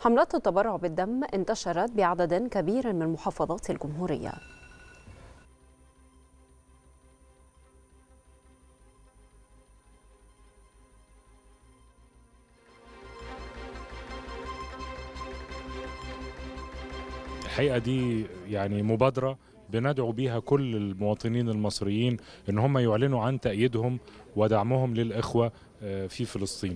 حملات التبرع بالدم انتشرت بعدد كبير من محافظات الجمهورية الحقيقه دي يعني مبادره بندعو بيها كل المواطنين المصريين ان هم يعلنوا عن تأييدهم ودعمهم للإخوة في فلسطين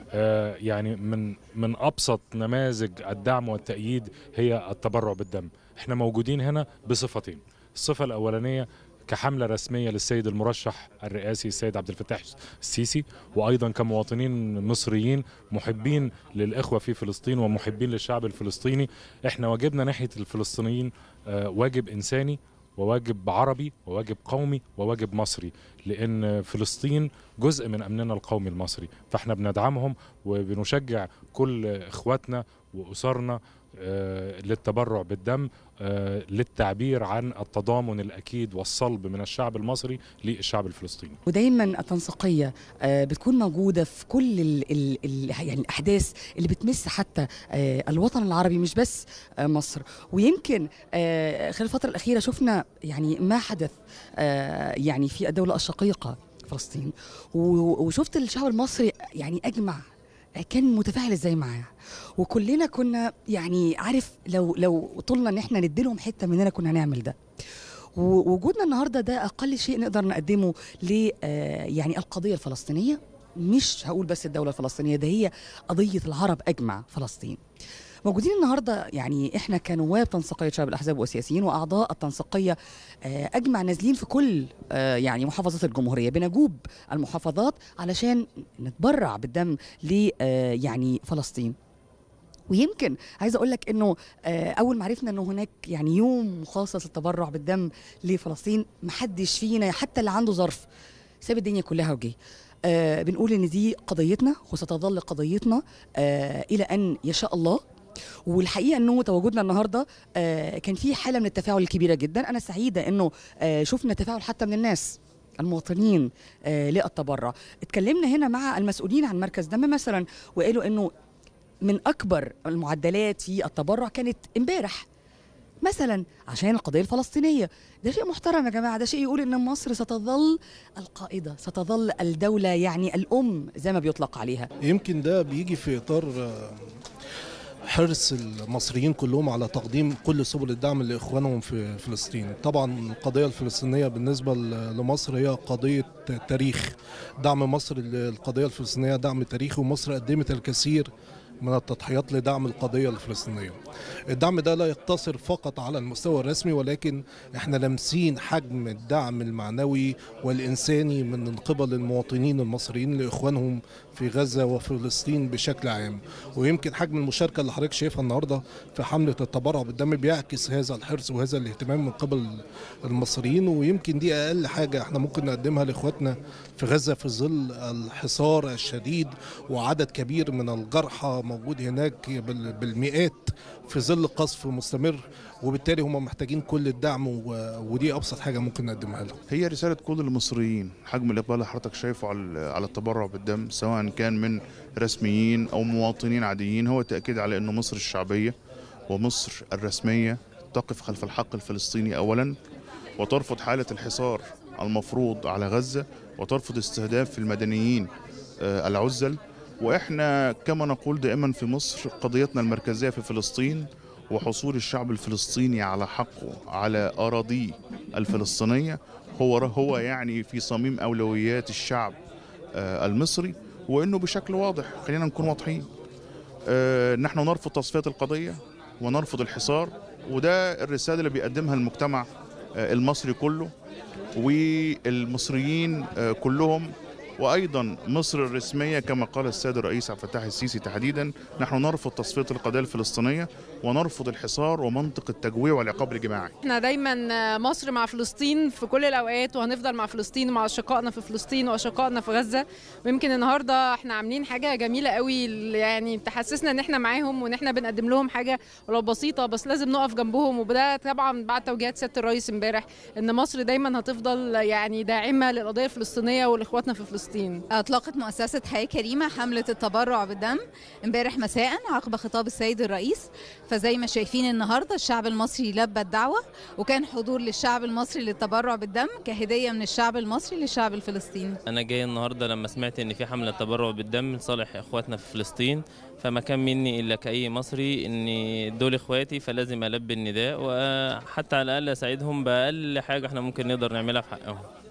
يعني من من أبسط نماذج الدعم والتأييد هي التبرع بالدم احنا موجودين هنا بصفتين الصفة الأولانية كحملة رسمية للسيد المرشح الرئاسي السيد عبد الفتاح السيسي وأيضا كمواطنين مصريين محبين للإخوة في فلسطين ومحبين للشعب الفلسطيني احنا واجبنا ناحية الفلسطينيين واجب إنساني وواجب عربي وواجب قومي وواجب مصري لأن فلسطين جزء من أمننا القومي المصري فاحنا بندعمهم وبنشجع كل إخواتنا وأسرنا للتبرع بالدم للتعبير عن التضامن الاكيد والصلب من الشعب المصري للشعب الفلسطيني. ودايما التنسيقيه بتكون موجوده في كل ال ال ال يعني الاحداث اللي بتمس حتى الوطن العربي مش بس مصر ويمكن خلال الفتره الاخيره شفنا يعني ما حدث يعني في الدوله الشقيقه فلسطين وشفت الشعب المصري يعني اجمع كان متفاعل ازاي معاه وكلنا كنا يعني عارف لو لو طولنا ان احنا نديلهم حته مننا كنا هنعمل ده ووجودنا النهارده ده اقل شيء نقدر نقدمه ل يعني القضيه الفلسطينيه مش هقول بس الدوله الفلسطينيه ده هي قضيه العرب اجمع فلسطين موجودين النهارده يعني احنا كنواب تنسيقيه شباب الاحزاب والسياسيين واعضاء التنسيقيه اجمع نازلين في كل يعني محافظات الجمهوريه بنجوب المحافظات علشان نتبرع بالدم ل يعني فلسطين ويمكن عايزه اقول لك انه اول ما عرفنا انه هناك يعني يوم مخصص للتبرع بالدم لفلسطين محدش فينا حتى اللي عنده ظرف ساب الدنيا كلها وجه آه بنقول ان دي قضيتنا وستظل قضيتنا آه الى ان يشاء الله والحقيقه انه تواجدنا النهارده آه كان في حاله من التفاعل الكبيره جدا انا سعيده انه آه شفنا تفاعل حتى من الناس المواطنين آه للتبرع اتكلمنا هنا مع المسؤولين عن مركز دم مثلا وقالوا انه من اكبر المعدلات في التبرع كانت امبارح مثلا عشان القضيه الفلسطينيه ده شيء محترم يا جماعه ده شيء يقول ان مصر ستظل القائده ستظل الدوله يعني الام زي ما بيطلق عليها يمكن ده بيجي في اطار حرص المصريين كلهم على تقديم كل سبل الدعم لاخوانهم في فلسطين طبعا القضيه الفلسطينيه بالنسبه لمصر هي قضيه تاريخ دعم مصر للقضيه الفلسطينيه دعم تاريخي ومصر قدمت الكثير من التضحيات لدعم القضيه الفلسطينيه. الدعم ده لا يقتصر فقط على المستوى الرسمي ولكن احنا لامسين حجم الدعم المعنوي والانساني من قبل المواطنين المصريين لاخوانهم في غزه وفلسطين بشكل عام ويمكن حجم المشاركه اللي حضرتك شايفها النهارده في حمله التبرع بالدم بيعكس هذا الحرص وهذا الاهتمام من قبل المصريين ويمكن دي اقل حاجه احنا ممكن نقدمها لاخواتنا في غزه في ظل الحصار الشديد وعدد كبير من الجرحى موجود هناك بالمئات في ظل قصف مستمر وبالتالي هم محتاجين كل الدعم ودي ابسط حاجه ممكن نقدمها لهم. هي رساله كل المصريين حجم الاقبال اللي حضرتك شايفه على على التبرع بالدم سواء كان من رسميين او مواطنين عاديين هو تاكيد على انه مصر الشعبيه ومصر الرسميه تقف خلف الحق الفلسطيني اولا وترفض حاله الحصار المفروض على غزه وترفض استهداف المدنيين العزل واحنا كما نقول دائما في مصر قضيتنا المركزيه في فلسطين وحصول الشعب الفلسطيني على حقه على اراضيه الفلسطينيه هو هو يعني في صميم اولويات الشعب المصري وانه بشكل واضح خلينا نكون واضحين نحن نرفض تصفيه القضيه ونرفض الحصار وده الرساله اللي بيقدمها المجتمع المصري كله والمصريين كلهم وايضا مصر الرسميه كما قال السيد الرئيس عبد الفتاح السيسي تحديدا نحن نرفض تصفيه القضيه الفلسطينيه ونرفض الحصار ومنطق التجويع والعقاب الجماعي. احنا دايما مصر مع فلسطين في كل الاوقات وهنفضل مع فلسطين ومع اشقائنا في فلسطين واشقائنا في غزه ويمكن النهارده احنا عاملين حاجه جميله قوي يعني تحسسنا ان احنا معاهم وان احنا بنقدم لهم حاجه ولو بسيطه بس لازم نقف جنبهم وده طبعا بعد توجيهات سياده الرئيس امبارح ان مصر دايما هتفضل يعني داعمه للقضيه الفلسطينيه ولاخواتنا في فلسطين فلسطين أطلقت مؤسسة حياة كريمة حملة التبرع بالدم امبارح مساء عقب خطاب السيد الرئيس فزي ما شايفين النهاردة الشعب المصري لبى الدعوة وكان حضور للشعب المصري للتبرع بالدم كهدية من الشعب المصري للشعب الفلسطيني انا جاي النهارده لما سمعت ان في حمله تبرع بالدم لصالح اخواتنا في فلسطين فما كان مني الا كاي مصري ان دول اخواتي فلازم البي النداء وحتى على الاقل اساعدهم باقل حاجه احنا ممكن نقدر نعملها في حقهم